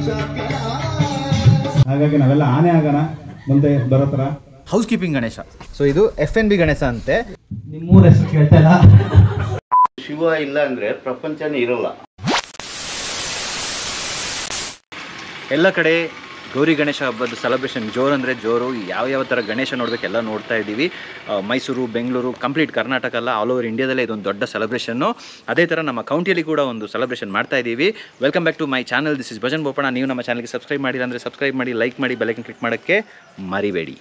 ಹಾಗಾಗಿ ನಾವೆಲ್ಲ ಆನೆ ಆಗೋಣ ಮುಂದೆ ಬರೋ ಥರ ಹೌಸ್ ಕೀಪಿಂಗ್ ಗಣೇಶ ಸೊ ಇದು ಎಫ್ ಎನ್ ಬಿ ಗಣೇಶ ಅಂತೆ ನಿಮ್ಮೂರ ಹೆಸರು ಕೇಳ್ತಾ ಇಲ್ಲ ಶಿವ ಇಲ್ಲ ಅಂದ್ರೆ ಪ್ರಪಂಚನೇ ಇರಲ್ಲ ಎಲ್ಲ ಕಡೆ ಗೌರಿ ಗಣೇಶ ಹಬ್ಬದ ಸೆಲೆಬ್ರೇಷನ್ ಜೋರು ಅಂದರೆ ಜೋರು ಯಾವ ಯಾವ ಥರ ಗಣೇಶ ನೋಡಬೇಕೆಲ್ಲ ನೋಡ್ತಾ ಇದ್ದೀವಿ ಆ, ಮೈಸೂರು ಬೆಂಗಳೂರು ಕಂಪ್ಲೀಟ್ ಕರ್ನಾಟಕ ಅಲ್ಲ ಆಲ್ ಓವರ್ ಇಂಡಿಯಾದಲ್ಲೇ ಇದೊಂದು ದೊಡ್ಡ ಸೆಲೆಬ್ರೇಷನ್ನು ಅದೇ ಥರ ನಮ್ಮ ಕೌಂಟಿಯಲ್ಲಿ ಕೂಡ ಒಂದು ಸೆಲೆಬ್ರೇಷನ್ ಮಾಡ್ತಾ ಇದ್ದೀವಿ welcome back to my channel this is Bhajan Bopanna ನೀವು ನಮ್ಮ ಚಾನಲ್ಗೆ ಸಬ್ಸ್ಕ್ರೈಬ್ ಮಾಡಿಲ್ಲ ಅಂದರೆ ಸಬ್ಸ್ಕ್ರೈಬ್ ಮಾಡಿ ಲೈಕ್ ಮಾಡಿ ಬೆಲೈಕನ್ ಕ್ಲಿಕ್ ಮಾಡೋಕ್ಕೆ ಮರಿಬೇಡಿ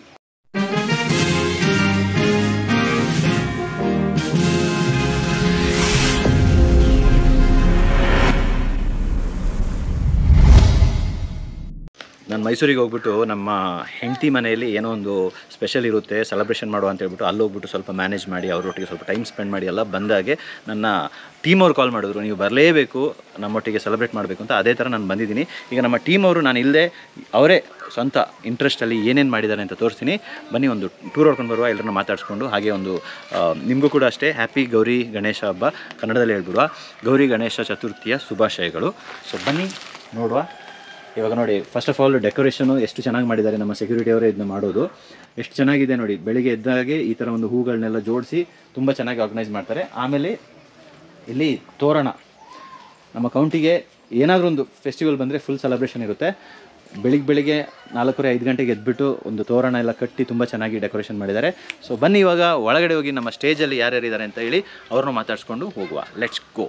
ನಾನು ಮೈಸೂರಿಗೆ ಹೋಗ್ಬಿಟ್ಟು ನಮ್ಮ ಹೆಂಡತಿ ಮನೆಯಲ್ಲಿ ಏನೋ ಒಂದು ಸ್ಪೆಷಲ್ ಇರುತ್ತೆ ಸೆಲೆಬ್ರೇಷನ್ ಮಾಡುವ ಅಂತ ಹೇಳ್ಬಿಟ್ಟು ಅಲ್ಲಿ ಹೋಗ್ಬಿಟ್ಟು ಸ್ವಲ್ಪ ಮ್ಯಾನೇಜ್ ಮಾಡಿ ಅವರೊಟ್ಟಿಗೆ ಸ್ವಲ್ಪ ಟೈಮ್ ಸ್ಪೆಂಡ್ ಮಾಡಿ ಎಲ್ಲ ಬಂದಾಗೆ ನನ್ನ ಟೀಮ್ ಅವ್ರು ಕಾಲ್ ಮಾಡಿದ್ರು ನೀವು ಬರಲೇಬೇಕು ನಮ್ಮೊಟ್ಟಿಗೆ ಸೆಲೆಬ್ರೇಟ್ ಮಾಡಬೇಕು ಅಂತ ಅದೇ ಥರ ನಾನು ಬಂದಿದ್ದೀನಿ ಈಗ ನಮ್ಮ ಟೀಮ್ ಅವರು ನಾನು ಇಲ್ಲದೆ ಅವರೇ ಸ್ವಂತ ಇಂಟ್ರೆಸ್ಟಲ್ಲಿ ಏನೇನು ಮಾಡಿದ್ದಾರೆ ಅಂತ ತೋರಿಸ್ತೀನಿ ಬನ್ನಿ ಒಂದು ಟೂರ್ ಹೊಡ್ಕೊಂಡು ಬರುವ ಎಲ್ಲರನ್ನ ಮಾತಾಡಿಸ್ಕೊಂಡು ಹಾಗೆ ಒಂದು ಆ, ನಿಮಗೂ ಕೂಡ ಅಷ್ಟೇ ಹ್ಯಾಪಿ ಗೌರಿ ಗಣೇಶ ಹಬ್ಬ ಕನ್ನಡದಲ್ಲಿ ಹೇಳ್ಬಿಡುವ ಗೌರಿ ಗಣೇಶ ಚತುರ್ಥಿಯ ಶುಭಾಶಯಗಳು ಸೊ ಬನ್ನಿ ನೋಡುವ ಇವಾಗ ನೋಡಿ ಫಸ್ಟ್ ಆಫ್ ಆಲ್ ಡೆಕೋರೇಷನು ಎಷ್ಟು ಚೆನ್ನಾಗಿ ಮಾಡಿದ್ದಾರೆ ನಮ್ಮ ಸೆಕ್ಯೂರಿಟಿ ಅವರೇ ಇದನ್ನ ಮಾಡೋದು ಎಷ್ಟು ಚೆನ್ನಾಗಿದೆ ನೋಡಿ ಬೆಳಿಗ್ಗೆ ಎದ್ದಾಗೆ ಈ ಥರ ಒಂದು ಹೂಗಳನ್ನೆಲ್ಲ ಜೋಡಿಸಿ ತುಂಬ ಚೆನ್ನಾಗಿ ಆರ್ಗನೈಸ್ ಮಾಡ್ತಾರೆ ಆಮೇಲೆ ಇಲ್ಲಿ ತೋರಣ ನಮ್ಮ ಕೌಂಟಿಗೆ ಏನಾದರೂ ಒಂದು ಫೆಸ್ಟಿವಲ್ ಬಂದರೆ ಫುಲ್ ಸೆಲೆಬ್ರೇಷನ್ ಇರುತ್ತೆ ಬೆಳಿಗ್ಗೆ ಬೆಳಿಗ್ಗೆ ನಾಲ್ಕೂವರೆ ಐದು ಗಂಟೆಗೆ ಎದ್ಬಿಟ್ಟು ಒಂದು ತೋರಣ ಎಲ್ಲ ಕಟ್ಟಿ ತುಂಬ ಚೆನ್ನಾಗಿ ಡೆಕೋರೇಷನ್ ಮಾಡಿದ್ದಾರೆ ಸೊ ಬನ್ನಿ ಇವಾಗ ಒಳಗಡೆ ಹೋಗಿ ನಮ್ಮ ಸ್ಟೇಜಲ್ಲಿ ಯಾರ್ಯಾರು ಇದ್ದಾರೆ ಅಂತ ಹೇಳಿ ಅವ್ರನ್ನ ಮಾತಾಡಿಸ್ಕೊಂಡು ಹೋಗುವ ಲೆಟ್ಸ್ ಗೋ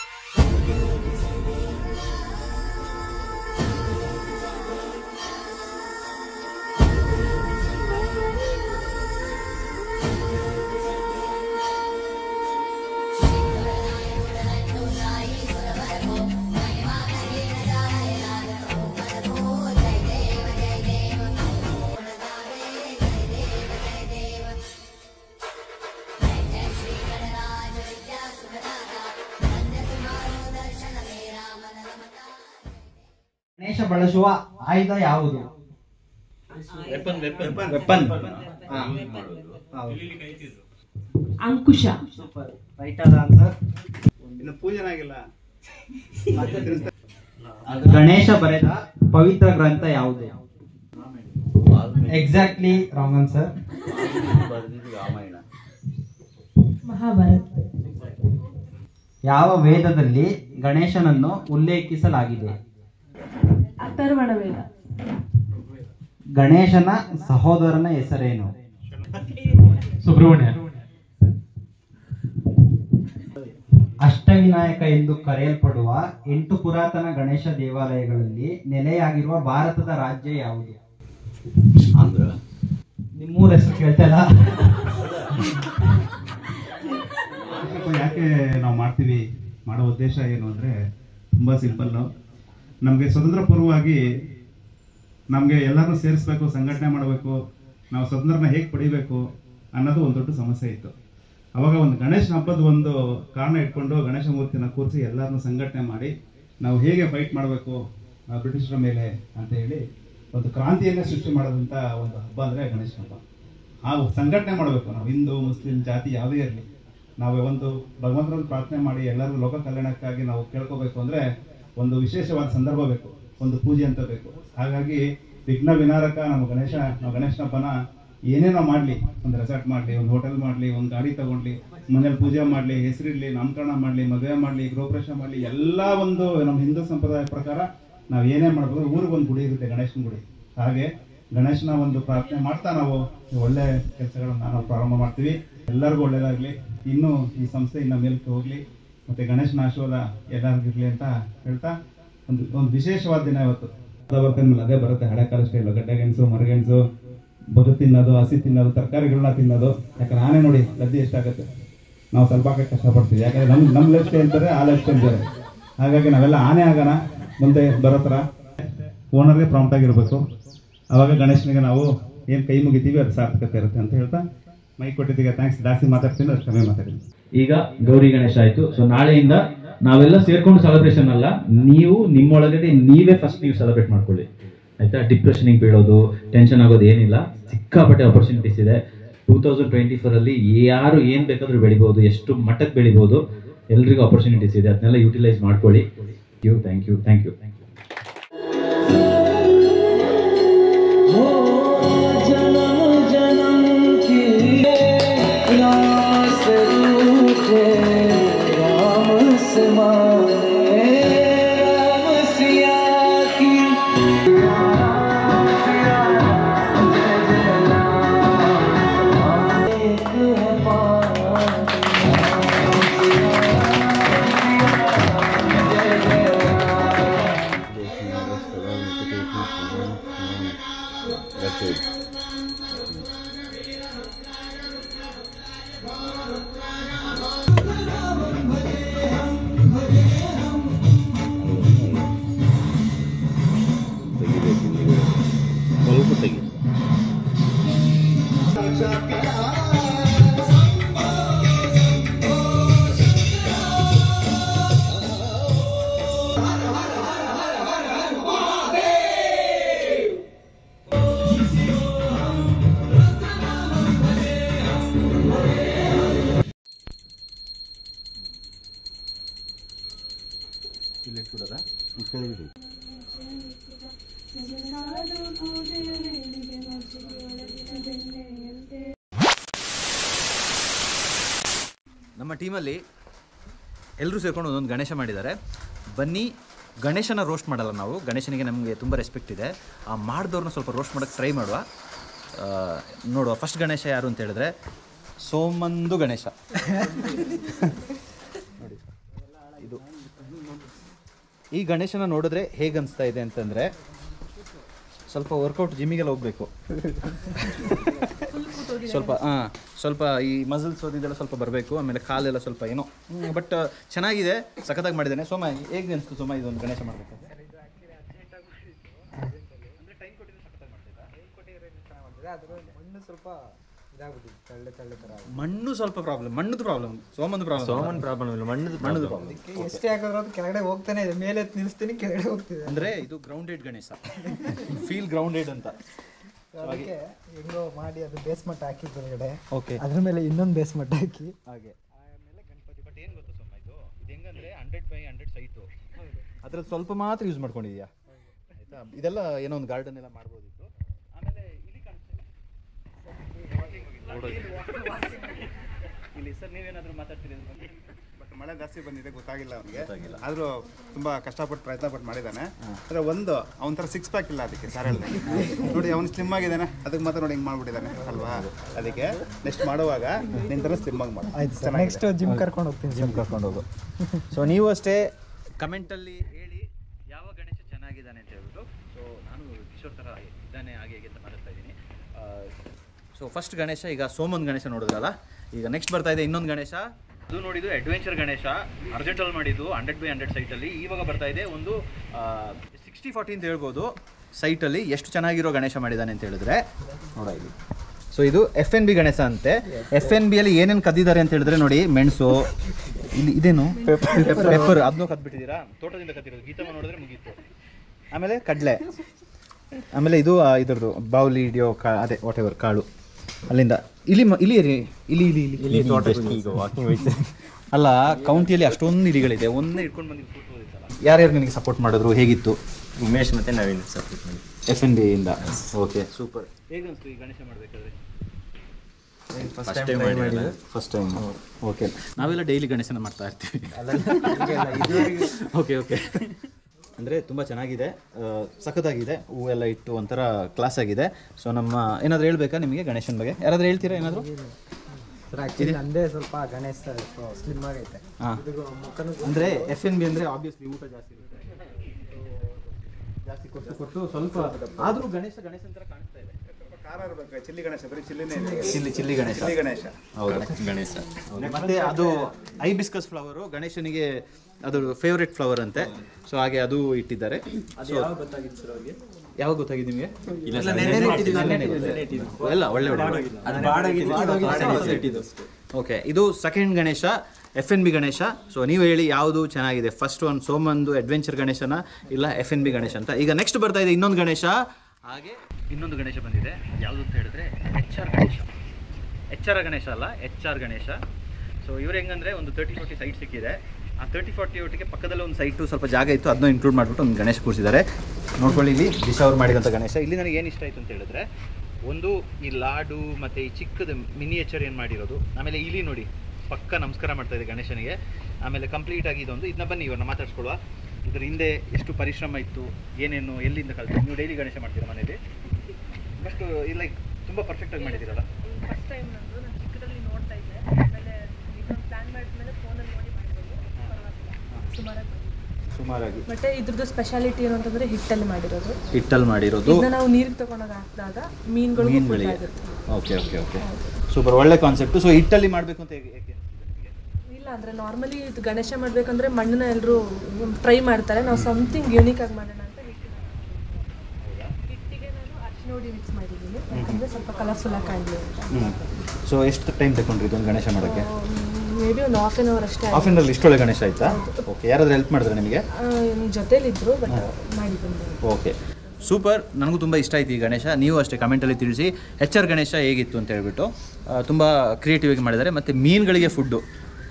ಗಣೇಶ ಬಳಸುವ ಆಯುಧ ಯಾವುದು ವೆಪನ್ ಅಂಕುಶ ಸೂಪರ್ ರೈಟ್ ಆದ ಆನ್ಸರ್ ಇನ್ನು ಪೂಜೆನೇ ಆಗಿಲ್ಲ ಗಣೇಶ ಬರೆದ ಪವಿತ್ರ ಗ್ರಂಥ ಯಾವುದು exactly wrong answer Ramayana Mahabharata ಯಾವ ವೇದದಲ್ಲಿ ಗಣೇಶನನ್ನು ಉಲ್ಲೇಖಿಸಲಾಗಿದೆ ಅಥರ್ವಣ ವೇದ ಗಣೇಶನ ಸಹೋದರನ ಹೆಸರೇನು ಸುಬ್ರಹ್ಮಣ್ಯ ಅಷ್ಟವಿನಾಯಕ ಎಂದು ಕರೆಯಲ್ಪಡುವ ಎಂಟು ಪುರಾತನ ಗಣೇಶ ದೇವಾಲಯಗಳಲ್ಲಿ ನೆಲೆಯಾಗಿರುವ ಭಾರತದ ರಾಜ್ಯ ಯಾವುದು ಆಂಧ್ರ ನಿಮ್ಮೂರ ಹೆಸರು ಕೇಳ್ತಾ ಇಲ್ಲ ಯಾಕೆ ನಾವು ಮಾಡ್ತೀವಿ ಮಾಡೋ ಉದ್ದೇಶ ಏನು ಅಂದರೆ ತುಂಬ ಸಿಂಪಲ್ಲು ನಮಗೆ ಸ್ವತಂತ್ರ ಪೂರ್ವವಾಗಿ ನಮಗೆ ಎಲ್ಲರನ್ನೂ ಸೇರಿಸ್ಬೇಕು ಸಂಘಟನೆ ಮಾಡಬೇಕು ನಾವು ಸ್ವತಂತ್ರನ ಹೇಗೆ ಪಡಿಬೇಕು ಅನ್ನೋದು ಒಂದು ದೊಡ್ಡ ಸಮಸ್ಯೆ ಇತ್ತು ಅವಾಗ ಒಂದು ಗಣೇಶನ ಹಬ್ಬದ ಒಂದು ಕಾರಣ ಇಟ್ಕೊಂಡು ಗಣೇಶ ಮೂರ್ತಿನ ಕೂರಿಸಿ ಎಲ್ಲರನ್ನೂ ಸಂಘಟನೆ ಮಾಡಿ ನಾವು ಹೇಗೆ ಫೈಟ್ ಮಾಡಬೇಕು ಬ್ರಿಟಿಷರ ಮೇಲೆ ಅಂತ ಹೇಳಿ ಒಂದು ಕ್ರಾಂತಿಯನ್ನೇ ಸೃಷ್ಟಿ ಮಾಡೋದಂಥ ಒಂದು ಹಬ್ಬ ಅಂದರೆ ಗಣೇಶ ಹಬ್ಬ ಆ ಸಂಘಟನೆ ಮಾಡಬೇಕು ನಾವು ಹಿಂದೂ ಮುಸ್ಲಿಂ ಜಾತಿ ಯಾವುದೇ ಇರಲಿ ನಾವು ಒಂದು ಭಗವಂತನ ಪ್ರಾರ್ಥನೆ ಮಾಡಿ ಎಲ್ಲರೂ ಲೋಕ ಕಲ್ಯಾಣಕ್ಕಾಗಿ ನಾವು ಕೇಳ್ಕೋಬೇಕು ಅಂದರೆ ಒಂದು ವಿಶೇಷವಾದ ಸಂದರ್ಭ ಬೇಕು ಒಂದು ಪೂಜೆ ಅಂತ ಬೇಕು ಹಾಗಾಗಿ ವಿಘ್ನ ವಿನಾರಕ ನಮ್ಮ ಗಣೇಶ ನಾವು ಗಣೇಶನ ಹಬ್ಬನ ಏನೇ ನಾವು ಮಾಡಲಿ ಒಂದು ರೆಸಾರ್ಟ್ ಮಾಡಲಿ ಒಂದು ಹೋಟೆಲ್ ಮಾಡಲಿ ಒಂದು ಗಾಡಿ ತಗೊಂಡ್ಲಿ ಮನೇಲಿ ಪೂಜೆ ಮಾಡಲಿ ಹೆಸರಿಡ್ಲಿ ನಾಮಕರಣ ಮಾಡಲಿ ಮದುವೆ ಮಾಡಲಿ ಗೃಹಪ್ರವೇಶ ಮಾಡಲಿ ಎಲ್ಲ ಒಂದು ನಮ್ಮ ಹಿಂದೂ ಸಂಪ್ರದಾಯ ಪ್ರಕಾರ ನಾವು ಏನೇ ಮಾಡ್ಬೋದು ಊರಿಗೆ ಒಂದು ಗುಡಿ ಇರುತ್ತೆ ಗಣೇಶನ ಗುಡಿ ಹಾಗೆ ಗಣೇಶನ ಒಂದು ಪ್ರಾರ್ಥನೆ ಮಾಡ್ತಾ ನಾವು ಒಳ್ಳೆ ಕೆಲಸಗಳನ್ನ ನಾವು ಪ್ರಾರಂಭ ಮಾಡ್ತೀವಿ ಎಲ್ಲರಿಗೂ ಒಳ್ಳೇದಾಗ್ಲಿ ಇನ್ನೂ ಈ ಸಂಸ್ಥೆ ಇನ್ನ ಮೇಲಕ್ಕೆ ಹೋಗ್ಲಿ ಮತ್ತೆ ಗಣೇಶನ ಆಶೀರ್ವಾದ ಎಲ್ಲರಿಗೂ ಇರ್ಲಿ ಅಂತ ಹೇಳ್ತಾ ಒಂದು ಒಂದು ವಿಶೇಷವಾದ ದಿನ ಇವತ್ತು ಅದ ಬರ್ತೇನೆ ಮೇಲೆ ಅದೇ ಬರುತ್ತೆ ಹಳೆಕಾಲ ಸ್ಟೈಲು ಗಡ್ಡೆ ಗೆಣಸು ಮರಗೆಣಸು ಬದು ತಿನ್ನೋದು ಹಸಿ ತಿನ್ನೋದು ತರಕಾರಿಗಳನ್ನ ತಿನ್ನೋದು ಯಾಕಂದ್ರೆ ನಾನೇ ನೋಡಿ ಲದ್ದಿ ಎಷ್ಟಾಗುತ್ತೆ ನಾವು ಸ್ವಲ್ಪ ಹಾಕಕ್ಕೆ ಕಷ್ಟಪಡ್ತೀವಿ ಯಾಕಂದ್ರೆ ನಮ್ಮ ನಮ್ಮ ಲೈಫ್ ಸ್ಟೈಲ್ ಅಂತಾರೆ ಆ ಲೈಫ್ ಸ್ಟೈಲ್ ಬೇರೆ ಹಾಗಾಗಿ ನಾವೆಲ್ಲ ಆನೆ ಆಗೋಣ ಮುಂದೆ ಬರೋ ಥರ ಓನರ್ಗೆ ಪ್ರಾಂಪ್ಟ್ ಆಗಿರ್ಬೇಕು ಅವಾಗ ಗಣೇಶನಿಗೆ ನಾವು ಏನು ಕೈ ಮುಗಿತೀವಿ ಅದು ಸಾರ್ಥಕತೆ ಇರುತ್ತೆ ಅಂತ ಹೇಳ್ತಾ ಮೈಕ್ ಕೊಟ್ಟಿದ್ದೀಗ ಥ್ಯಾಂಕ್ಸ್ ಜಾಸ್ತಿ ಮಾತಾಡ್ತೀನಿ ಅದು ಕಮ್ಮಿ ಮಾತಾಡ್ತೀನಿ ಈಗ ಗೌರಿ ಗಣೇಶ ಆಯ್ತು ಸೊ ನಾಳೆಯಿಂದ ನಾವೆಲ್ಲ ಸೇರ್ಕೊಂಡು ಸೆಲೆಬ್ರೇಷನ್ ಅಲ್ಲ ನೀವು ನಿಮ್ಮೊಳಗಡೆ ನೀವೇ ಫಸ್ಟ್ ನೀವು ಸೆಲೆಬ್ರೇಟ್ ಮಾಡ್ಕೊಳ್ಳಿ ಆಯ್ತಾ ಡಿಪ್ರೆಷನಿಗೆ ಬೀಳೋದು ಟೆನ್ಷನ್ ಆಗೋದು ಏನಿಲ್ಲ ಸಿಕ್ಕಾಪಟ್ಟೆ ಆಪರ್ಚುನಿಟೀಸ್ ಇದೆ ಟೂ ತೌಸಂಡ್ ಟ್ವೆಂಟಿ ಫೋರಲ್ಲಿ ಯಾರು ಏನು ಬೇಕಾದ್ರೂ ಬೆಳಿಬೋದು ಎಷ್ಟು ಮಟ್ಟಕ್ಕೆ ಬೆಳಿಬೋದು ಎಲ್ರಿಗೂ ಆಪರ್ಚುನಿಟೀಸ್ ಇದೆ ಅದನ್ನೆಲ್ಲ ಯೂಟಿಲೈಸ್ ಮಾಡ್ಕೊಳ್ಳಿ you thank you thank you thank you ಇಲ್ಲಿ ಇಟ್ಬಿಡೋದಾ ನಮ್ಮ ಟೀಮಲ್ಲಿ ಎಲ್ಲರೂ ಸೇರ್ಕೊಂಡು ಒಂದೊಂದು ಗಣೇಶ ಮಾಡಿದ್ದಾರೆ ಬನ್ನಿ ಗಣೇಶನ ರೋಸ್ಟ್ ಮಾಡಲ್ಲ ನಾವು ಗಣೇಶನಿಗೆ ನಮಗೆ ತುಂಬ ರೆಸ್ಪೆಕ್ಟ್ ಇದೆ ಆ ಮಾಡಿದವ್ರನ್ನ ಸ್ವಲ್ಪ ರೋಸ್ಟ್ ಮಾಡೋಕ್ಕೆ ಟ್ರೈ ಮಾಡುವ ಆ, ನೋಡುವ ಫಸ್ಟ್ ಗಣೇಶ ಯಾರು ಅಂತ ಹೇಳಿದ್ರೆ ಸೋಮಂದು ಗಣೇಶ ನೋಡಿ ಇದು ಈ ಗಣೇಶನ ನೋಡಿದ್ರೆ ಹೇಗೆ ಅನಿಸ್ತಾ ಇದೆ ಅಂತಂದರೆ ಸ್ವಲ್ಪ ವರ್ಕೌಟ್ ಜಿಮ್ಮಿಗೆಲ್ಲ ಹೋಗಬೇಕು ಸ್ವಲ್ಪ ಹಾಂ ಸ್ವಲ್ಪ ಈ ಮಸಲ್ಸ್ ಓದಿದೆಲ್ಲ ಸ್ವಲ್ಪ ಬರಬೇಕು ಆಮೇಲೆ ಕಾಲೆಲ್ಲ ಸ್ವಲ್ಪ ಏನೋ ಬಟ್ ಚೆನ್ನಾಗಿದೆ ಸಖತ್ತಾಗಿ ಮಾಡಿದ್ದಾನೆ ಸೋಮ ಹೇಗೆ ಅನಿಸ್ತು ಸೋಮ ಇದೊಂದು ಗಣೇಶ ಮಾಡಬೇಕು ಮಣ್ಣು ಸ್ವಲ್ಪ ಪ್ರಾಬ್ಲಮ್ ಮಣ್ಣದು ಪ್ರಾಬ್ಲಮ್ ಸೋಮಂದು ಪ್ರಾಬ್ಲಮ್ ಸೋಮನ್ ಪ್ರಾಬ್ಲಮ್ ಇಲ್ಲ ಮಣ್ಣದು ಮಣ್ಣದು ಪ್ರಾಬ್ಲಮ್ ಎಷ್ಟೇ ಹಾಕಿದ್ರು ಅದು ಕೆಳಗಡೆ ಹೋಗ್ತಾನೆ ಇದೆ ಮೇಲೆ ಎತ್ತಿ ನಿಲ್ಲಿಸ್ತೀನಿ ಕೆಳಗಡೆ ಹೋಗ್ತಿದೆ ಅಂದರೆ ಇದು ಗ್ರೌಂಡೆಡ್ ಗಣೇಶ ಫೀಲ್ ಗ್ರೌಂಡೆಡ್ ಅಂತ ಅದಕ್ಕೆ ಹೆಂಗೋ ಮಾಡಿ ಅದು ಬೇಸ್ಮಟ್ಟ ಹಾಕಿ ಕೆಳಗಡೆ ಓಕೆ ಅದ್ರ ಮೇಲೆ ಇನ್ನೊಂದು ಬೇಸ್ಮಟ್ಟ ಹಾಕಿ ಹಾಗೆ ಬಟ್ ಏನು ಗೊತ್ತಾ ಸೋಮ ಇದು ಇದು ಹೆಂಗಂದ್ರೆ ಹಂಡ್ರೆಡ್ ಬೈ ಹಂಡ್ರೆಡ್ ಸೈಟು ಅದ್ರಲ್ಲಿ ಸ್ವಲ್ಪ ಮಾತ್ರ ಯೂಸ್ ಮಾಡ್ಕೊಂಡಿದ್ಯಾ ಆಯ್ತಾ ಇದೆಲ್ಲ ಏನೋ ಒಂದು ಗಾರ್ಡನ್ ಎಲ್ಲ ಮಾಡ್ಬೋದಿತ್ತು ಆಮೇಲೆ ಇಲ್ಲಿ ಕಾಣಿಸ್ತಿಲ್ಲ ಇಲ್ಲಿ ಸರ್ ನೀವೇನಾದರೂ ಮಾತಾಡ್ತೀರಿ ಬಟ್ ಮಳೆ ಜಾಸ್ತಿ ಬಂದಿದೆ ಗೊತ್ತಾಗಿಲ್ಲ ಅವನಿಗೆ ಗೊತ್ತಾಗಿಲ್ಲ. ಆದರೂ ತುಂಬ ಕಷ್ಟಪಟ್ಟು ಪ್ರಯತ್ನ ಪಟ್ಟು ಮಾಡಿದ್ದಾನೆ ಆದರೆ ಒಂದು ಅವನ ಥರ ಸಿಕ್ಸ್ ಪ್ಯಾಕ್ ಇಲ್ಲ ಅದಕ್ಕೆ ಸರ್ ಹೇಳಿದೆ ನೋಡಿ ಅವನು ಸ್ಲಿಮ್ ಆಗಿದ್ದಾನೆ ಅದಕ್ಕೆ ಮಾತ್ರ ನೋಡಿ ಹಿಂಗೆ ಮಾಡ್ಬಿಟ್ಟಿದ್ದಾನೆ ಅಲ್ವಾ ಅದಕ್ಕೆ ನೆಕ್ಸ್ಟ್ ಮಾಡುವಾಗ ನಿನ್ನ ಥರ ಸ್ಲಿಮ್ ಆಗಿ ಮಾಡು ಆಯ್ತು ಸರ್ ನೆಕ್ಸ್ಟ್ ಜಿಮ್ ಕರ್ಕೊಂಡು ಹೋಗ್ತೀನಿ ಜಿಮ್ ಕರ್ಕೊಂಡು ಹೋಗು ಸೊ ನೀವು ಅಷ್ಟೇ ಕಮೆಂಟಲ್ಲಿ ಹೇಳಿ ಯಾವ ಗಣೇಶ ಚೆನ್ನಾಗಿದ್ದಾನೆ ಅಂತ ಹೇಳ್ಬಿಟ್ಟು ಸೊ ನಾನು ಕಿಶೋರ್ ಥರ ಇದ್ದಾನೆ ಹಾಗೆ ಹೀಗೆ ಅಂತ ಮಾತಾಡ್ತಾ ಇದ್ದೀನಿ ಸೊ ಫಸ್ಟ್ ಗಣೇಶ ಈಗ ಸೋಮನ್ ಗಣೇಶ ನೋಡಿದ್ರಲ್ಲ ಈಗ ನೆಕ್ಸ್ಟ್ ಬರ್ತಾ ಇದೆ ಇನ್ನೊಂದು ಗಣೇಶ ಅದು ನೋಡಿದ್ದು ಅಡ್ವೆಂಚರ್ ಗಣೇಶ ಅರ್ಜೆಂಟಲ್ಲಿ ಮಾಡಿದ್ದು ಹಂಡ್ರೆಡ್ ಬೈ ಹಂಡ್ರೆಡ್ ಸೈಟಲ್ಲಿ ಇವಾಗ ಬರ್ತಾ ಇದೆ ಒಂದು ಸಿಕ್ಸ್ಟಿ ಫಾರ್ಟಿ ಅಂತ ಹೇಳ್ಬೋದು ಸೈಟಲ್ಲಿ ಎಷ್ಟು ಚೆನ್ನಾಗಿರೋ ಗಣೇಶ ಮಾಡಿದ್ದಾನೆ ಅಂತ ಹೇಳಿದ್ರೆ ನೋಡ ಇಲ್ಲಿ ಸೊ ಇದು ಎಫ್ ಎನ್ ಬಿ ಗಣೇಶ ಅಂತೆ ಎಫ್ ಎನ್ ಬಿಯಲ್ಲಿ ಏನೇನು ಕದ್ದಿದ್ದಾರೆ ಅಂತ ಹೇಳಿದ್ರೆ ನೋಡಿ ಮೆಣಸು ಇಲ್ಲಿ ಇದೇನು ಪೆಪ್ಪರ್ ಅದನ್ನೂ ಕದ್ಬಿಟ್ಟಿದ್ದೀರಾ ತೋಟದಿಂದ ಕದ್ದಿರೋದು ಗೀತಮ್ಮ ನೋಡಿದ್ರೆ ಮುಗೀತು ಆಮೇಲೆ ಕಡಲೆ ಆಮೇಲೆ ಇದು ಆ, ಇದ್ರದ್ದು ಬಾವುಲಿ ಹಿಡಿಯೋ ಕಾ ಅದೇ ವಾಟ್ ಎವರ್ ಕಾಳು ಅಲ್ಲಿಂದ ಇಲ್ಲಿ ಮ- ಇಲ್ಲಿ ಇರಿ ಇಲ್ಲಿ ಇಲ್ಲಿ ಇಲ್ಲಿ ಅಲ್ಲ ಕೌಂಟಿಯಲ್ಲಿ ಅಷ್ಟೊಂದು ಇಲಿಗಳಿದೆ ಒಂದೇ ಇಟ್ಕೊಂಡು ಬಂದು ಕೂತ್ಬೋದಿತ್ತಲ್ಲ ಯಾರ್ಯಾರು ನಿನಗೆ ಸಪೋರ್ಟ್ ಮಾಡಿದ್ರು ಹೇಗಿತ್ತು ಉಮೇಶ್ ಮತ್ತೆ ನವೀನ್ ಸಪೋರ್ಟ್ ಮಾಡಿ ಎಫ್ ಎನ್ ಬಿ ಇಂದ ಓಕೆ ಸೂಪರ್ ಹೇಗೆ ಅನಿಸ್ತು ಈ ಗಣೇಶ ಮಾಡಬೇಕಾದ್ರೆ ಫಸ್ಟ್ ಟೈಮ್ ಮಾಡಿರೋದು ಫಸ್ಟ್ ಟೈಮ್ ಓಕೆ ನಾವೆಲ್ಲ ಡೈಲಿ ಗಣೇಶನ ಮಾಡ್ತಾ ಇರ್ತೀವಿ ಓಕೆ ಓಕೆ ಅಂದರೆ ತುಂಬ ಚೆನ್ನಾಗಿದೆ ಆ, ಸಖತ್ತಾಗಿದೆ ಹೂವೆಲ್ಲ ಇಟ್ಟು ಒಂಥರ ಕ್ಲಾಸ್ ಆಗಿದೆ ಸೊ ನಮ್ಮ ಏನಾದರೂ ಹೇಳ್ಬೇಕಾ ನಿಮಗೆ ಗಣೇಶನ ಬಗ್ಗೆ ಯಾರಾದರೂ ಹೇಳ್ತೀರಾ ಏನಾದರೂ ಸರ್ ಆ್ಯಕ್ಚುಲಿ ನಂದೇ ಸ್ವಲ್ಪ ಗಣೇಶ ಸ್ಲಿಮ್ ಆಗೈತೆ ಹಾಂ ಅಂದರೆ ಎಫ್ ಎನ್ ಬಿ ಅಂದರೆ ಆಬ್ವಿಯಸ್ಲಿ ಊಟ ಜಾಸ್ತಿ ಇರುತ್ತೆ ಜಾಸ್ತಿ ಕೊಟ್ಟು ಕೊಟ್ಟು ಸ್ವಲ್ಪ ಆದರೂ ಗಣೇಶ ಗಣೇಶನ ಥರ ಕಾಣಿಸ್ತಾ ಇದೆ ಖಾರ ಇರಬೇಕು ಚಿಲ್ಲಿ ಗಣೇಶ ಬರೀ ಚಿಲ್ಲಿನೇ ಇದೆ chilli chilli Ganesha chilli Ganesha ಹೌದು ಗಣೇಶ ಮತ್ತೆ ಅದು ಐಬಿಸ್ಕಸ್ ಫ್ಲವರು ಗಣೇಶನಿಗೆ ಅದು ಫೇವ್ರೆಟ್ ಫ್ಲವರ್ ಅಂತೆ ಸೊ ಹಾಗೆ ಅದು ಇಟ್ಟಿದ್ದಾರೆ So, ಯಾವಾಗ ಗೊತ್ತಾಗಿದೆ ನಿಮಗೆ ಎಲ್ಲ ಒಳ್ಳೆ ಓಕೆ ಇದು second Ganesha F N B Ganesha so ನೀವು ಹೇಳಿ ಯಾವುದು ಚೆನ್ನಾಗಿದೆ ಫಸ್ಟ್ ಒನ್ ಸೋಮಂದು ಅಡ್ವೆಂಚರ್ ಗಣೇಶನ ಇಲ್ಲ ಎಫ್ ಎನ್ ಬಿ ಗಣೇಶ ಅಂತ ಈಗ ನೆಕ್ಸ್ಟ್ ಬರ್ತಾ ಇದೆ ಇನ್ನೊಂದು ಗಣೇಶ ಹಾಗೆ ಇನ್ನೊಂದು ಗಣೇಶ ಬಂದಿದೆ ಯಾವುದು ಅಂತ ಹೇಳಿದ್ರೆ H R Ganesha H R Ganesha ಅಲ್ಲ ಎಚ್ ಆರ್ ಗಣೇಶ ಸೊ ಇವ್ರು ಹೆಂಗಂದ್ರೆ ಒಂದು ತರ್ಟಿ ಫಾರ್ಟಿ ಸೈಟ್ ಸಿಕ್ಕಿದೆ ಆ ತರ್ಟಿ ಫಾರ್ಟಿ ಒಟ್ಟಿಗೆ ಪಕ್ಕದಲ್ಲೇ ಒಂದು ಸೈಟು ಸ್ವಲ್ಪ ಜಾಗ ಇತ್ತು ಅದನ್ನ ಇನ್ಕ್ಲೂಡ್ ಮಾಡಿಬಿಟ್ಟು ಒಂದು ಗಣೇಶ ಕೂರಿಸಿದ್ದಾರೆ ನೋಡ್ಕೊಳ್ಳಿ ಇಲ್ಲಿ ದಿಶಾ ಅವ್ರು ಮಾಡಿದಂಥ ಗಣೇಶ ಇಲ್ಲಿ ನನಗೆ ಏನು ಇಷ್ಟ ಆಯಿತು ಅಂತ ಹೇಳಿದ್ರೆ ಒಂದು ಈ ಲಾಡು ಮತ್ತು ಈ ಚಿಕ್ಕದ ಮಿನಿಯೇಚರ್ ಏನು ಮಾಡಿರೋದು ಆಮೇಲೆ ಇಲ್ಲಿ ನೋಡಿ ಪಕ್ಕ ನಮಸ್ಕಾರ ಮಾಡ್ತಾ ಇದೆ ಗಣೇಶನಿಗೆ ಆಮೇಲೆ ಕಂಪ್ಲೀಟ್ ಆಗಿ ಇದೊಂದು ಇದನ್ನ ಬನ್ನಿ ಇವ್ರನ್ನ ಮಾತಾಡ್ಸ್ಕೊಳ್ಳುವ ಇದ್ರ ಹಿಂದೆ ಎಷ್ಟು ಪರಿಶ್ರಮ ಇತ್ತು ಏನೇನು ಎಲ್ಲಿಂದ ಕಲಿತು ನೀವು ಡೈಲಿ ಗಣೇಶ ಮಾಡ್ತೀರಾ ಮನೇಲಿ ಬಟ್ ಲೈಕ್ ತುಂಬ ಪರ್ಫೆಕ್ಟಾಗಿ ಮಾಡಿದ್ದೀರಲ್ಲ ಫಸ್ಟ್ ಟೈಮ್ ನಂದು ನಾನು ಚಿಕ್ಕದಲ್ಲಿ ನೋಡ್ತಾ ಇದ್ದೆ ಆಮೇಲೆ ಇದೊಂದು ಪ್ಲಾನ್ ಮಾಡಿದ್ಮೇಲೆ ಫೋನಲ್ಲಿ ನೋಡಿ ಮಾಡಿರೋದು ಪರವಾಗಿಲ್ಲ ಸುಮಾರಾಗಿ ಬಂದಿದೆ. ಸುಮಾರಾಗಿ ಮತ್ತೆ ಇದ್ರದ್ದು ಸ್ಪೆಷಾಲಿಟಿ ಏನು ಅಂತಂದ್ರೆ ಹಿಟ್ಟಲ್ಲಿ ಮಾಡಿರೋದು ಹಿಟ್ಟಲ್ಲಿ ಮಾಡಿರೋದು ಇದನ್ನ ನಾವು ನೀರಿಗೆ ತಗೊಂಡಾಗ ಹಾಕಿದಾಗ ಮೀನುಗಳು ಮೀನುಗಳಿಗೆ ಓಕೆ ಓಕೆ ಓಕೆ ಸೂಪರ್ ಒಳ್ಳೆ ಕಾನ್ಸೆಪ್ಟ್ ಸೊ ಹಿಟ್ಟಲ್ಲಿ ಮಾಡಬೇಕು ಅಂತ ಹೇಗೆ ಏಕೆ ಅನ್ಸುತ್ತೆ ನಿಮಗೆ ಇಲ್ಲ ಅಂದ್ರೆ ನಾರ್ಮಲಿ ಇದು ಗಣೇಶ ಮಾಡ್ಬೇಕಂದ್ರೆ ಮಣ್ಣನ್ನ ಎಲ್ಲರೂ ಟ್ರೈ ಮಾಡ್ತಾರೆ ನಾವು ಸಮಥಿಂಗ್ ಯೂನಿಕ್ ಆಗಿ ಮಾಡೋಣ ಅಂತ ಹಿಟ್ಟಿನ ಹಿಟ್ಟಿಗೆ ನಾನು ಅರ್ಶಿನೋಡಿ ಮಿಕ್ಸ್ ಮಾಡಿದ್ದೀನಿ ಯಾಕಂದ್ರೆ ಸ್ವಲ್ಪ ಕಲರ್ಫುಲ್ ಆಗಿ ಕಾಣಲಿ ಅಂತ ಸೊ ಎಷ್ಟು ಟೈಮ್ ತಗೊಂಡ್ರಿ ಇದೊಂದು ಗಣೇಶ ಮಾಡೋಕ್ಕೆ ಮೇ ಬಿ ಒಂದು ಹಾಫ್ ಆನ್ ಅವರ್ ಅಷ್ಟೇ ಹಾಫ್ ಆನ್ ಇಷ್ಟೊಳ್ಳೆ ಗಣೇಶ ಆಯ್ತಾ ಓಕೆ ಯಾರಾದ್ರೂ ಹೆಲ್ಪ್ ಮಾಡಿದ್ರೆ ನಿಮಗೆ ಜೊತೆಲಿದ್ರು ಬಟ್ ಮಾಡಿ ಬಂದೆ ಓಕೆ ಸೂಪರ್ ನನಗೂ ತುಂಬ ಇಷ್ಟ ಆಯ್ತು ಈ ಗಣೇಶ ನೀವು ಅಷ್ಟೇ ಕಮೆಂಟಲ್ಲಿ ತಿಳಿಸಿ ಎಚ್ ಆರ್ ಗಣೇಶ ಹೇಗಿತ್ತು ಅಂತ ಹೇಳ್ಬಿಟ್ಟು ತುಂಬ ಕ್ರಿಯೇಟಿವ್ ಆಗಿ ಮಾಡಿದ್ದಾರೆ ಮತ್ತು ಮೀನುಗಳಿಗೆ ಫುಡ್ಡು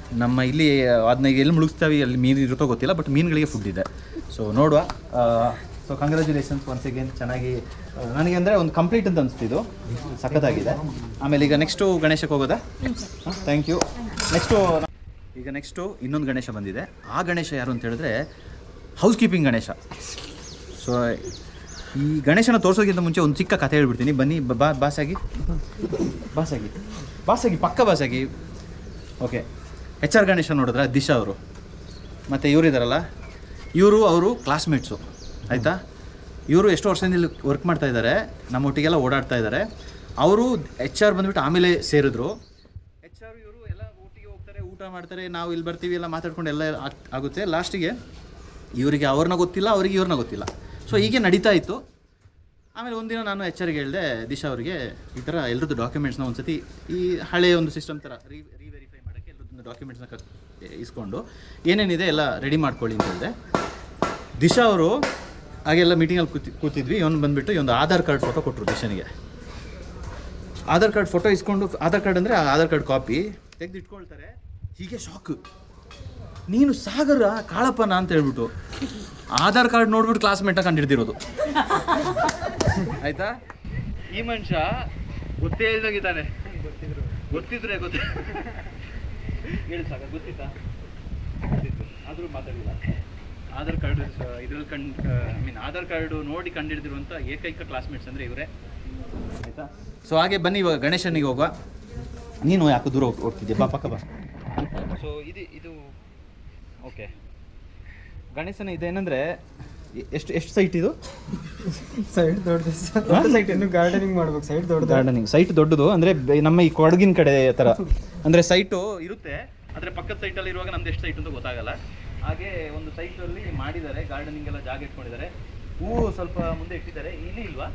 ನಮ್ಮ ಇಲ್ಲಿ ಅದನ್ನ ಎಲ್ಲಿ ಮುಳುಗಿಸ್ತಾವೆ ಅಲ್ಲಿ ಮೀನು ಇರುತ್ತೋ ಗೊತ್ತಿಲ್ಲ ಬಟ್ ಮೀನುಗಳಿಗೆ ಫುಡ್ ಇದೆ ಸೊ ನೋಡುವ ಸೊ ಕಂಗ್ರ್ಯಾಚುಲೇಷನ್ಸ್ ಒನ್ಸ್ ಅಗೇನ್ ಚೆನ್ನಾಗಿ ಆ, ನನಗೆ ಅಂದರೆ ಒಂದು ಕಂಪ್ಲೀಟ್ ಅಂತ ಅನಿಸ್ತಿದ್ದು ಸಖತ್ತಾಗಿದೆ ಆಮೇಲೆ ಈಗ ನೆಕ್ಸ್ಟು ಗಣೇಶಕ್ಕೆ ಹೋಗೋದಾ ಥ್ಯಾಂಕ್ ಯು ನೆಕ್ಸ್ಟು ಈಗ ನೆಕ್ಸ್ಟು ಇನ್ನೊಂದು ಗಣೇಶ ಬಂದಿದೆ ಆ ಗಣೇಶ ಯಾರು ಅಂತ ಹೇಳಿದ್ರೆ ಹೌಸ್ ಕೀಪಿಂಗ್ ಗಣೇಶ ಸೊ ಈ ಗಣೇಶನ ತೋರಿಸೋದಕ್ಕಿಂತ ಮುಂಚೆ ಒಂದು ಚಿಕ್ಕ ಕಥೆ ಹೇಳ್ಬಿಡ್ತೀನಿ ಬನ್ನಿ ಬ- ಬಾ ಬಾಸಾಗಿ ಬಾಸಾಗಿ ಬಾಸಾಗಿ ಪಕ್ಕ ಬಾಸಾಗಿ ಓಕೆ ಎಚ್ ಆರ್ ಗಣೇಶ ನೋಡಿದ್ರ ದಿಶಾ ಅವರು ಮತ್ತು ಇವರಿದ್ದಾರಲ್ಲ ಇವರು ಅವರು ಕ್ಲಾಸ್ಮೇಟ್ಸು ಆಯಿತಾ ಇವರು ಎಷ್ಟು ವರ್ಷದಿಂದ ಇಲ್ಲಿ ವರ್ಕ್ ಮಾಡ್ತಾ ಇದ್ದಾರೆ ನಮ್ಮೊಟ್ಟಿಗೆಲ್ಲ ಓಡಾಡ್ತಾ ಇದ್ದಾರೆ ಅವರು ಎಚ್ ಆರ್ ಬಂದ್ಬಿಟ್ಟು ಆಮೇಲೆ ಸೇರಿದ್ರು ಎಚ್ ಆರ್ ಇವರು ಎಲ್ಲ ಒಟ್ಟಿಗೆ ಹೋಗ್ತಾರೆ ಊಟ ಮಾಡ್ತಾರೆ ನಾವು ಇಲ್ಲಿ ಬರ್ತೀವಿ ಎಲ್ಲ ಮಾತಾಡ್ಕೊಂಡು ಎಲ್ಲ ಆಗ್- ಆಗುತ್ತೆ ಲಾಸ್ಟಿಗೆ ಇವರಿಗೆ ಅವ್ರನ್ನ ಗೊತ್ತಿಲ್ಲ ಅವರಿಗೆ ಇವ್ರನ್ನ ಗೊತ್ತಿಲ್ಲ ಸೊ ಹೀಗೆ ನಡೀತಾ ಇತ್ತು ಆಮೇಲೆ ಒಂದಿನ ನಾನು ಎಚ್ ಆರ್ಗೆ ಹೇಳಿದೆ ದಿಶಾ ಅವರಿಗೆ ಈ ಥರ ಎಲ್ಲರದ್ದು ಡಾಕ್ಯುಮೆಂಟ್ಸ್ನ ಒಂದ್ಸತಿ ಈ ಹಳೆಯ ಒಂದು ಸಿಸ್ಟಮ್ ಥರ ರೀ ರೀವೆರಿಫೈ ಮಾಡೋಕ್ಕೆ ಎಲ್ಲರದ್ದು ಡಾಕ್ಯುಮೆಂಟ್ಸ್ನ ಕ ಇಸ್ಕೊಂಡು ಏನೇನಿದೆ ಎಲ್ಲ ರೆಡಿ ಮಾಡ್ಕೊಳ್ಳಿ ಅಂತ ಹೇಳಿದೆ ದಿಶಾ ಅವರು ಹಾಗೆಲ್ಲ ಮೀಟಿಂಗಲ್ಲಿ ಕೂತಿ ಕೂತಿದ್ವಿ ಇವನು ಬಂದುಬಿಟ್ಟು ಒಂದು ಆಧಾರ್ ಕಾರ್ಡ್ ಫೋಟೋ ಕೊಟ್ಟರು ದಿಶಾನಿಗೆ ಆಧಾರ್ ಕಾರ್ಡ್ ಫೋಟೋ ಇಸ್ಕೊಂಡು ಆಧಾರ್ ಕಾರ್ಡ್ ಅಂದರೆ ಆಧಾರ್ ಕಾರ್ಡ್ ಕಾಪಿ ತೆಗೆದು ಇಟ್ಕೊಳ್ತಾರೆ ಹೀಗೆ ಶಾಕ್ ನೀನು ಸಾಗರ ಕಾಳಪ್ಪನ ಅಂತ ಹೇಳ್ಬಿಟ್ಟು ಆಧಾರ್ ಕಾರ್ಡ್ ನೋಡ್ಬಿಟ್ಟು ಕ್ಲಾಸ್ಮೇಟ್ನ ಕಂಡು ಹಿಡ್ದಿರೋದು ಆಯ್ತಾ ಈ ಮನುಷ್ಯ ಗೊತ್ತೇ ಇಲ್ದಂಗಿದ್ದಾನೆ ಗೊತ್ತಿದ್ರೆ ಗೊತ್ತ ಹೇಳಿ ಸಾಗರ್ ಗೊತ್ತಿತ್ತಾ ಗೊತ್ತಿತ್ತು ಆದರೂ ಮಾತಾಡಿಲ್ಲ ಆಧಾರ್ ಕಾರ್ಡ್ ಇದ್ರಲ್ಲಿ ಕಂಡು ಐ ಮೀನ್ ಆಧಾರ್ ಕಾರ್ಡು ನೋಡಿ ಕಂಡಿಡ್ದಿರುವಂಥ ಏಕೈಕ ಕ್ಲಾಸ್ಮೇಟ್ಸ್ ಅಂದರೆ ಇವರೇ ಆಯ್ತಾ ಸೊ ಹಾಗೆ ಬನ್ನಿ ಇವಾಗ ಗಣೇಶನಿಗೆ ಹೋಗುವ ನೀನು ಯಾಕೆ ದೂರ ಹೋಗ್- ಹೋಗ್ತಿದ್ಯಾ ಬಾ ಪಕ್ಕ ಬಾ ಸೊ ಇದು ಇದು ಓಕೆ ಗಣೇಶನ ಇದೇನಂದ್ರೆ ಎ- ಎಷ್ಟು ಎಷ್ಟು ಸೈಟ್ ಇದು ಸೈಡ್ ದೊಡ್ಡದು ದೊಡ್ಡ ಸೈಟ್ ಇನ್ನು ಗಾರ್ಡನಿಂಗ್ ಮಾಡ್ಬೇಕು ಸೈಡ್ ದೊಡ್ಡದು ಗಾರ್ಡನಿಂಗ್ ಸೈಟ್ ದೊಡ್ಡದು ಅಂದ್ರೆ ಬೆ- ನಮ್ಮ ಈ ಕೊಡಗಿನ ಕಡೆ ಥರ ಅಂದ್ರೆ ಸೈಟು ಇರುತ್ತೆ ಆದರೆ ಪಕ್ಕದ ಸೈಟಲ್ಲಿ ಇರುವಾಗ ನಮ್ದು ಎಷ್ಟು ಸೈಟ್ ಅಂತ ಗೊತ್ತಾಗಲ್ಲ ಹಾಗೆ ಒಂದು ಸೈಟಲ್ಲಿ ಮಾಡಿದ್ದಾರೆ ಗಾರ್ಡನಿಂಗ್ ಎಲ್ಲ ಜಾಗ ಇಟ್ಕೊಂಡಿದ್ದಾರೆ ಹೂವು ಸ್ವಲ್ಪ ಮುಂದೆ ಇಟ್ಟಿದ್ದಾರೆ ಇಲ್ಲಿ ಇಲ್ವಾ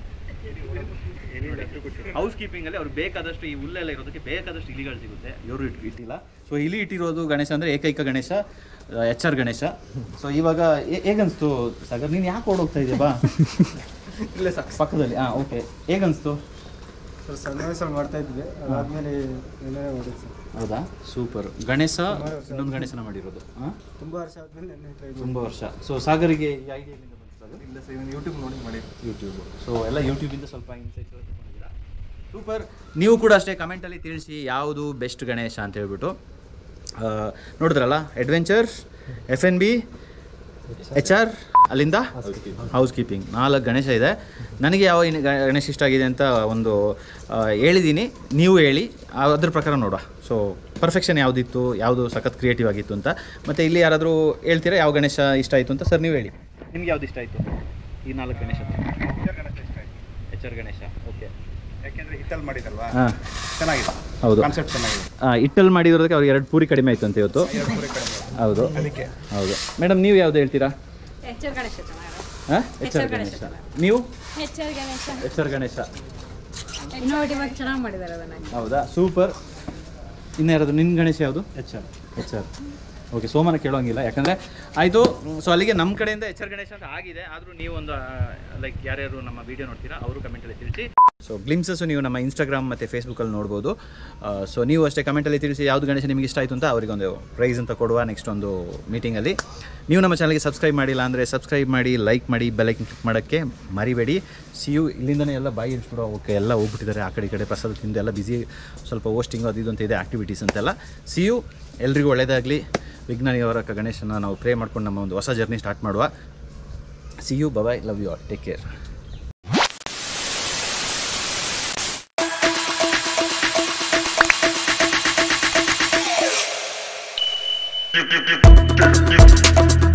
ಹೌಸ್ ಕೀಪಿಂಗ್ ಅಲ್ಲಿ ಅವ್ರಿಗೆ ಬೇಕಾದಷ್ಟು ಈ ಹುಲ್ಲೆಲ್ಲ ಇರೋದಕ್ಕೆ ಬೇಕಾದಷ್ಟು ಇಲಿಗಳು ಸಿಗುತ್ತೆ ಇವರು ಇಟ್ ಇಟ್ಟಿಲ್ಲ ಸೊ ಇಲಿ ಇಟ್ಟಿರೋದು ಗಣೇಶ ಅಂದ್ರೆ ಏಕೈಕ Ganesha H R Ganesha so ಇವಾಗ ಹೇ- ಹೇಗನ್ಸ್ತು ಸಾಗರ್ ನೀನು ಯಾಕೆ ಓಡೋಗ್ತಾ ಇದೆಯಾ ಬಾ ಇಲ್ಲೇ ಸಾಕು ಪಕ್ಕದಲ್ಲಿ ಹಾಂ ಓಕೆ ಹೇಗನ್ಸ್ತು ಸ್ವಲ್ಪ ಸಣ್ಣ ವಯಸ್ಸಲ್ಲಿ ಮಾಡ್ತಾ ಇದ್ವಿ ಅದಾದ್ಮೇಲೆ ಏನೇ ಓಡಿದ್ದು ಸರ್ ಹೌದಾ ಸೂಪರ್ ಗಣೇಶ ಇನ್ನೊಂದು ಗಣೇಶನ ಮಾಡಿರೋದು ಹಾಂ ತುಂಬ ವರ್ಷ ಆದ್ಮೇಲೆ ನೆನ್ನೆ ಟ್ರೈ ತುಂಬ ವರ್ಷ ಸೊ ಸಾಗರಿಗೆ ಈ ಐಡಿಯಾ ಎಲ್ಲಿಂದ ಬಂತು ಸಾಗರ್ ಇಲ್ಲ ಸರ್ ಇವನು ಯೂಟ್ಯೂಬ್ ನೋಡಿ ಮಾಡಿ ಯೂಟ್ಯೂಬ್ ಸೊ ಎಲ್ಲ ಯೂಟ್ಯೂಬಿಂದ ಸ್ವಲ್ಪ ಇನ್ಸೈಟ್ಸ್ ಎಲ್ಲ ತಗೊಂಡಿದ್ದೀರಾ ಸೂಪರ್ ನೀವು ಕೂಡ ಅಷ್ಟೇ ಕಮೆಂಟಲ್ಲಿ ತಿಳಿಸಿ ಯಾವುದು ಬೆಸ್ಟ್ ಗಣೇಶ ಅಂತ ಹೇಳ್ಬಿಟ್ಟು ಆ, ನೋಡಿದ್ರಲ್ಲ adventure F N B H R ಅಲ್ಲಿಂದ ಹೌಸ್ ಕೀಪಿಂಗ್ ನಾಲ್ಕು ಗಣೇಶ ಇದೆ ನನಗೆ ಯಾವ ಇನ್- ಗ- ಗಣೇಶ ಇಷ್ಟ ಆಗಿದೆ ಅಂತ ಒಂದು ಆ, ಹೇಳಿದ್ದೀನಿ ನೀವು ಹೇಳಿ ಆ- ಅದ್ರ ಪ್ರಕಾರ ನೋಡುವ ಸೊ ಪರ್ಫೆಕ್ಷನ್ ಯಾವುದಿತ್ತು ಯಾವುದು ಸಖತ್ ಕ್ರಿಯೇಟಿವ್ ಆಗಿತ್ತು ಅಂತ ಮತ್ತು ಇಲ್ಲಿ ಯಾರಾದರೂ ಹೇಳ್ತೀರಾ ಯಾವ ಗಣೇಶ ಇಷ್ಟ ಆಯಿತು ಅಂತ ಸರ್ ನೀವು ಹೇಳಿ ನಿಮ್ಗೆ ಯಾವ್ದು ಇಷ್ಟ ಆಯಿತು ಈ ನಾಲ್ಕು Ganesha H R Ganesha okay ಯಾಕೆಂದ್ರೆ ಹಿಟ್ಟಲ್ಲಿ ಮಾಡಿದಲ್ವಾ ಹಾಂ ಚೆನ್ನಾಗಿದೆ ಹೌದು ಕಾನ್ಸೆಪ್ಟ್ ಚೆನ್ನಾಗಿದೆ ಇಟ್ಟಲ್ಲಿ ಮಾಡಿರೋದಕ್ಕೆ ಅವ್ರಿಗೆ ಎರಡು ಪೂರಿ ಕಡಿಮೆ ಆಯಿತು ಅಂತ ಇವತ್ತು ಹೌದು ಅದಕ್ಕೆ ಹೌದು ಮೇಡಮ್ ನೀವು ಯಾವ್ದು ಹೇಳ್ತೀರಾ ಎಚ್ ಆರ್ ಗಣೇಶ ಚೆನ್ನಾಗಿದೆ ಹಾಂ ಎಚ್ ಆರ್ ಗಣೇಶ ನೀವು H R Ganesha H R Ganesha innovative ಆಗಿ ಚೆನ್ನಾಗಿ ಮಾಡಿದ್ದಾರೆ ಅದನ್ನ ಹೌದಾ ಸೂಪರ್ ಇನ್ನು ಯಾರಾದ್ರು ನಿನ್ನ ಗಣೇಶ ಯಾವುದು H R H R okay ಸೋಮನ ಕೇಳೋಂಗಿಲ್ಲ ಯಾಕಂದರೆ ಆಯಿತು ಸೊ ಅಲ್ಲಿಗೆ ನಮ್ಮ ಕಡೆಯಿಂದ ಎಚ್ ಆರ್ ಗಣೇಶ ಅಂತ ಆಗಿದೆ ಆದರೂ ನೀವು ಒಂದು ಲೈಕ್ ಯಾರ್ಯಾರು ನಮ್ಮ ವಿಡಿಯೋ ನೋಡ್ತೀರಾ ಅವರು ಕಮೆಂಟಲ್ಲಿ ತಿಳಿಸಿ ಸೊ ಗ್ಲಿಮ್ಸಸ್ಸು ನೀವು ನಮ್ಮ ಇನ್ಸ್ಟಾಗ್ರಾಮ್ ಮತ್ತು ಫೇಸ್ಬುಕ್ಕಲ್ಲಿ ನೋಡ್ಬೋದು ಸೊ ನೀವು ಅಷ್ಟೇ ಕಮೆಂಟಲ್ಲಿ ತಿಳಿಸಿ ಯಾವುದು ಗಣೇಶ ನಿಮಗೆ ಇಷ್ಟ ಆಯಿತು ಅಂತ ಅವರಿಗೊಂದು ಪ್ರೈಸ್ ಅಂತ ಕೊಡುವ ನೆಕ್ಸ್ಟ್ ಒಂದು ಮೀಟಿಂಗಲ್ಲಿ ನೀವು ನಮ್ಮ ಚಾನಲ್ಗೆ ಸಬ್ಸ್ಕ್ರೈಬ್ ಮಾಡಿಲ್ಲ ಅಂದರೆ ಸಬ್ಸ್ಕ್ರೈಬ್ ಮಾಡಿ ಲೈಕ್ ಮಾಡಿ ಬೆಲ್ಲೈಕನ್ ಕ್ಲಿಕ್ ಮಾಡೋಕ್ಕೆ ಮರಿಬೇಡಿ ಸಿ ಯು ಇಲ್ಲಿಂದನೇ ಎಲ್ಲ ಬಾಯಿ ಇರಿಸ್ಬಿಡೋ ಓಕೆ ಎಲ್ಲ ಹೋಗ್ಬಿಟ್ಟಿದ್ದಾರೆ ಆ ಕಡೆ ಈ ಕಡೆ ಪ್ರಸಾದ ತಿಂದು ಎಲ್ಲ ಬಿಸಿ ಸ್ವಲ್ಪ ಹೋಸ್ಟಿಂಗ್ ಅದು ಇದು ಅಂತ ಇದೆ ಆ್ಯಕ್ಟಿವಿಟೀಸ್ ಅಂತೆಲ್ಲ ಸಿ ಯು ಎಲ್ರಿಗೂ ಒಳ್ಳೆಯದಾಗಲಿ ವಿಜ್ಞಾನಿಯವರ ಕ ಗಣೇಶನ ನಾವು ಪ್ರೇ ಮಾಡ್ಕೊಂಡು ನಮ್ಮ ಒಂದು ಹೊಸ ಜರ್ನಿ ಸ್ಟಾರ್ಟ್ ಮಾಡುವ see you bye bye love you all take care Thank you.